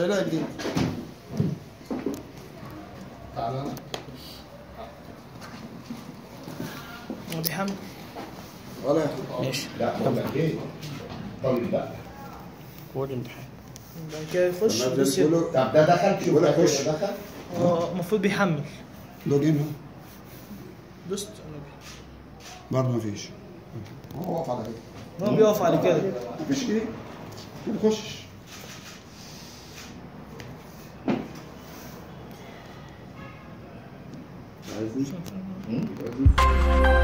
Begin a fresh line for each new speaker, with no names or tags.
شايلها جديد
تعالى
هو بيحمل
ولا
ماشي
لا بقول لك ايه طيب بقى
كود امتحان بعد كده يخش
لما
يدوس
تقول له
طب ده دخل شوف
ولا
ده كده
خش.
دخل
هو المفروض بيحمل
لوجين
دوست
برضه مفيش هو واقف على كده
هو بيقف على كده
مفيش كده ما تخشش عايزني؟
مم.